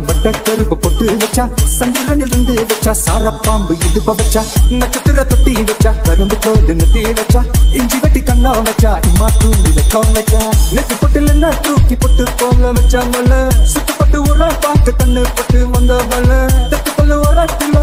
வட்ட கருப்பு பொட்டு வச்சா சந்திரனில் இருந்து வச்சா சாரப்பாம்பு இடுப்ப வச்சா நட்சத்திர தொட்டி வச்சா கரும்பு தோடு நிறுத்தி வச்சா இஞ்சி வெட்டி கண்ணா வச்சா இம்மா தூண்டி வைக்கம் வச்சா நெத்தி பொட்டுல என்ன தூக்கி பொட்டு போல வச்சா மல்ல சுத்து பட்டு ஒரு பார்த்து கண்ணு பட்டு வந்த மல்ல தட்டு பல்லு ஒரு